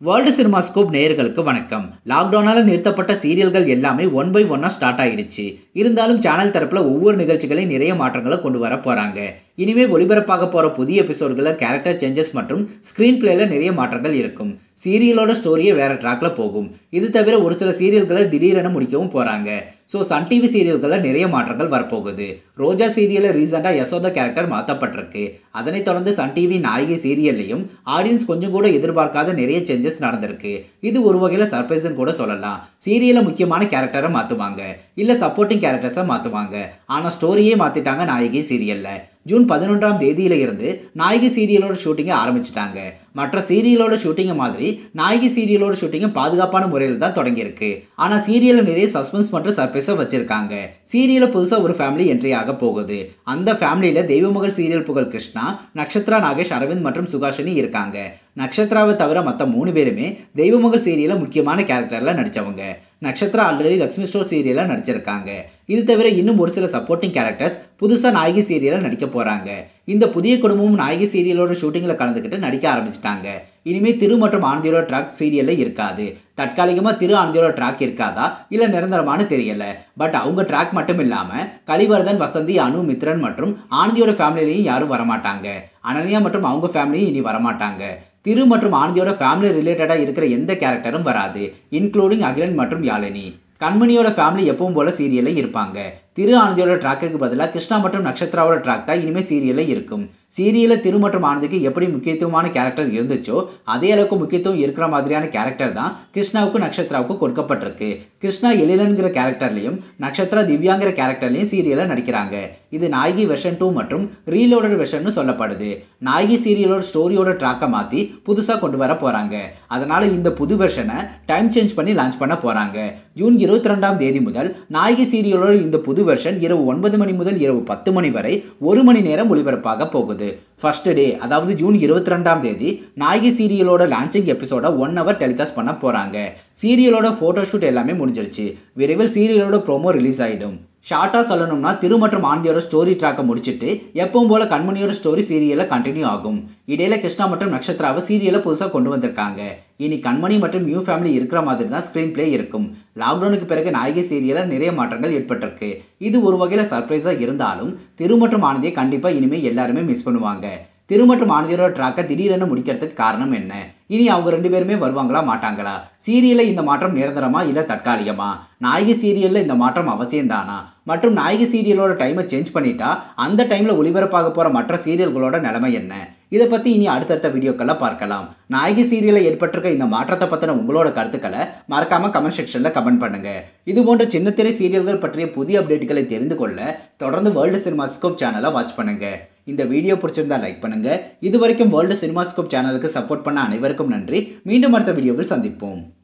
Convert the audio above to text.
world cinemascope நேயர்களுக்கு வணக்கம் லாக்டவுனால் நிறுத்தப்பட்ட சீரியல்கள் எல்லாமே ஒன் பை ஒன்னாக ஸ்டார்ட் ஆயிடுச்சு இருந்தாலும் சேனல் தரப்பில் ஒவ்வொரு நிகழ்ச்சிகளையும் நிறைய மாற்றங்களை கொண்டு வர போகிறாங்க இனிமே ஒளிபரப்பாக போகிற புதிய எபிசோடுகளில் கேரக்டர் சேஞ்சஸ் மற்றும் ஸ்க்ரீன் பிளேல நிறைய மாற்றங்கள் இருக்கும் சீரியலோட ஸ்டோரியே வேற ட்ராக்ல போகும் இது தவிர ஒரு சில சீரியல்களை திடீரென முடிக்கவும் போகிறாங்க ஸோ சன் டிவி சீரியல்களில் நிறைய மாற்றங்கள் வரப்போகுது ரோஜா சீரியலில் ரீசெண்டாக யசோதா கேரக்டர் மாற்றப்பட்டிருக்கு அதனைத் தொடர்ந்து சன் டிவி நாயகி சீரியல்லையும் ஆடியன்ஸ் கொஞ்சம் கூட எதிர்பார்க்காத நிறைய சேஞ்சஸ் நடந்திருக்கு இது ஒரு வகையில் சர்ப்ரைஸ்னு கூட சொல்லலாம் சீரியலில் முக்கியமான கேரக்டரை மாற்றுவாங்க இல்லை சப்போர்ட்டிங் கேரக்டர்ஸை மாற்றுவாங்க ஆனால் ஸ்டோரியே மாற்றிட்டாங்க நாயகி சீரியலில் ஜூன் பதினொன்றாம் தேதியில இருந்து நாயகி சீரியலோட ஷூட்டிங்கை ஆரம்பிச்சிட்டாங்க மற்ற சீரியலோட ஷூட்டிங்கை மாதிரி நாயகி சீரியலோட ஷூட்டிங்கை பாதுகாப்பான முறையில் தான் தொடங்கியிருக்கு ஆனால் சீரியலில் நிறைய சஸ்பென்ஸ் மற்றும் சர்ப்ரைஸை வச்சிருக்காங்க சீரியலில் புதுசாக ஒரு ஃபேமிலி என்ட்ரி ஆக போகுது அந்த ஃபேமிலியில் தெய்வமகள் சீரியல் புகழ் கிருஷ்ணா நக்ஷத்ரா நாகேஷ் அரவிந்த் மற்றும் சுகாஷினி இருக்காங்க நக்ஷத்ராவை தவிர மற்ற மூணு பேருமே தெய்வமகள் சீரியலில் முக்கியமான கேரக்டரில் நடித்தவங்க நக்ஷத்ரா ஆல்ரெடி லக்ஷ்மி ஸ்டோர் சீரியலில் நடிச்சிருக்காங்க இது தவிர இன்னும் ஒரு சில சப்போர்ட்டிங் கேரக்டர்ஸ் புதுசாக நாயகி சீரியலில் நடிக்க போகிறாங்க இந்த புதிய குடும்பமும் நாயகி சீரியலோட ஷூட்டிங்கில் கலந்துக்கிட்டு நடிக்க ஆரம்பிச்சிட்டாங்க இனிமேல் திரு மற்றும் ஆனந்தியோட ட்ராக் சீரியலில் இருக்காது தற்காலிகமாக திரு ஆனந்தியோட ட்ராக் இருக்காதா இல்லை நிரந்தரமானு தெரியல பட் அவங்க ட்ராக் மட்டும் இல்லாமல் கலிவர்தன் வசந்தி அனு மித்ரன் மற்றும் ஆனந்தியோட ஃபேமிலிலையும் யாரும் வரமாட்டாங்க அனன்யா மற்றும் அவங்க ஃபேமிலியும் இனி வரமாட்டாங்க திரு மற்றும் ஆனந்தியோட ஃபேமிலி ரிலேட்டடாக இருக்கிற எந்த கேரக்டரும் வராது இன்க்ளூடிங் அகிலன் மற்றும் யாழினி கண்மணியோட ஃபேமிலி எப்பவும் போல சீரியலில் இருப்பாங்க திரு ஆனந்தியோட ட்ராக்குக்கு பதிலாக கிருஷ்ணா மற்றும் நட்சத்திராவோட ட்ராக் தான் இனிமேல் சீரியலில் இருக்கும் சீரியலில் திரு மற்றும் ஆனந்திக்கு எப்படி முக்கியத்துவமான கேரக்டர் இருந்துச்சோ அதே அளவுக்கு முக்கியத்துவம் இருக்கிற மாதிரியான கேரக்டர் தான் கிருஷ்ணாவுக்கும் நட்சத்திராவுக்கும் கொடுக்கப்பட்டிருக்கு கிருஷ்ணா எழிலன்கிற கேரக்டர்லையும் நட்சத்திரா திவ்யாங்கிற கேரக்டர்லையும் சீரியலில் நடிக்கிறாங்க இது நாயகி வெர்ஷன் டூ மற்றும் ரீலோடட் வெர்ஷன் சொல்லப்படுது நாயகி சீரியலோட ஸ்டோரியோட ட்ராக்கை மாற்றி புதுசாக கொண்டு வர போகிறாங்க அதனால் இந்த புது வெர்ஷனை டைம் சேஞ்ச் பண்ணி லான்ச் பண்ண போகிறாங்க ஜூன் இருபத்தி ரெண்டாம் தேதி முதல் நாயகி சீரியலோட இந்த புது வெர்ஷன் இரவு ஒன்பது மணி முதல் இரவு பத்து மணி வரை ஒரு மணி நேரம் ஒளிபரப்பாக போகுது ஃபர்ஸ்ட் டே அதாவது ஜூன் இருபத்தி ரெண்டாம் தேதி நாயகி சீரியலோட லான்ச்சிங் எபிசோட ஒன் ஹவர் டெலிகாஸ்ட் பண்ண போகிறாங்க சீரியலோட ஃபோட்டோஷூட் எல்லாமே முடிஞ்சிருச்சு விரைவில் சீரியலோட ப்ரோமோ ரிலீஸ் ஆகிடும் ஷார்ட்டாக சொல்லணும்னா திரு மற்றும் ஆனந்தியோட ஸ்டோரி ட்ராக்கை முடிச்சுட்டு எப்பவும் போல கண்மணியோட ஸ்டோரி சீரியலில் கண்டினியூ ஆகும் இடையில கிருஷ்ணா மற்றும் நட்சத்திராவை சீரியலை புதுசாக கொண்டு வந்திருக்காங்க இனி கண்மணி மற்றும் நியூ ஃபேமிலி இருக்கிற மாதிரி தான் ஸ்க்ரீன் பிளே இருக்கும் லாக்டவுனுக்கு பிறகு நாயகி சீரியலில் நிறைய மாற்றங்கள் ஏற்பட்டிருக்கு இது ஒரு வகையில் சர்ப்ரைஸாக இருந்தாலும் திரு மற்றும் ஆனந்தியை கண்டிப்பாக இனிமேல் எல்லாருமே மிஸ் பண்ணுவாங்க திரு மற்றும் ஆனந்தியோட ட்ராக்கை திடீரென முடிக்கிறதுக்கு காரணம் என்ன இனி அவங்க ரெண்டு பேருமே வருவாங்களா மாட்டாங்களா சீரியலில் இந்த மாற்றம் நிரந்தரமா இல்லை தற்காலிகமா நாயகி சீரியலில் இந்த மாற்றம் அவசியம்தானா மற்றும் நாயகி சீரியலோட டைமை சேஞ்ச் பண்ணிட்டா அந்த டைமில் ஒளிபரப்பாக போகிற மற்ற சீரியல்களோட நிலைமை என்ன இதை பற்றி இனி அடுத்தடுத்த வீடியோக்களில் பார்க்கலாம் நாயகி சீரியலில் ஏற்பட்டிருக்க இந்த மாற்றத்தை பற்றின உங்களோட கருத்துக்களை மறக்காமல் கமெண்ட் செக்ஷனில் கமெண்ட் பண்ணுங்கள் இது போன்ற சின்னத்திரை சீரியல்கள் பற்றிய புதிய அப்டேட்டுகளை தெரிந்து கொள்ள தொடர்ந்து வேர்ல்டு சினிமாஸ்கோப் சேனலை வாட்ச் பண்ணுங்கள் இந்த வீடியோ பிடிச்சிருந்தா லைக் பண்ணுங்கள் இது வரைக்கும் வேர்ல்டு சினிமாஸ்கோப் சேனலுக்கு சப்போர்ட் பண்ண அனைவருக்கும் நன்றி மீண்டும் அடுத்த வீடியோவில் சந்திப்போம்